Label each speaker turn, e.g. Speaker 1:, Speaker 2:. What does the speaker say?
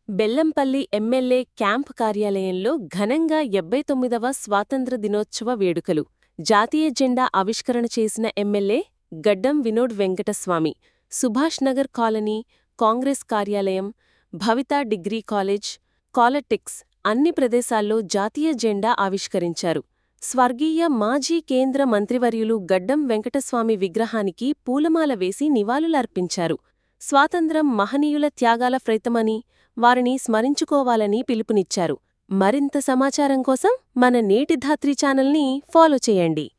Speaker 1: Bellampalli MLA camp కార్యాలయంలో ఘనంగా ఎబ్బై తొమ్మిదవ స్వాతంత్ర దినోత్సవ వేడుకలు జాతీయ జెండా ఆవిష్కరణ చేసిన ఎమ్మెల్యే గడ్డం వినోడ్ వెంకటస్వామి సుభాష్ నగర్ కాలనీ కాంగ్రెస్ కార్యాలయం భవితా డిగ్రీ కాలేజ్ కాలటిక్స్ అన్ని ప్రదేశాల్లో జాతీయ జెండా ఆవిష్కరించారు స్వర్గీయ మాజీ కేంద్ర మంత్రివర్యులు గడ్డం వెంకటస్వామి విగ్రహానికి పూలమాల వేసి నివాళులర్పించారు స్వాతంత్రం మహనీయుల త్యాగాల ఫలితమని వారిని స్మరించుకోవాలని పిలుపునిచ్చారు మరింత సమాచారం కోసం మన నేటి ధాత్రి ఛానల్ని ఫాలో చేయండి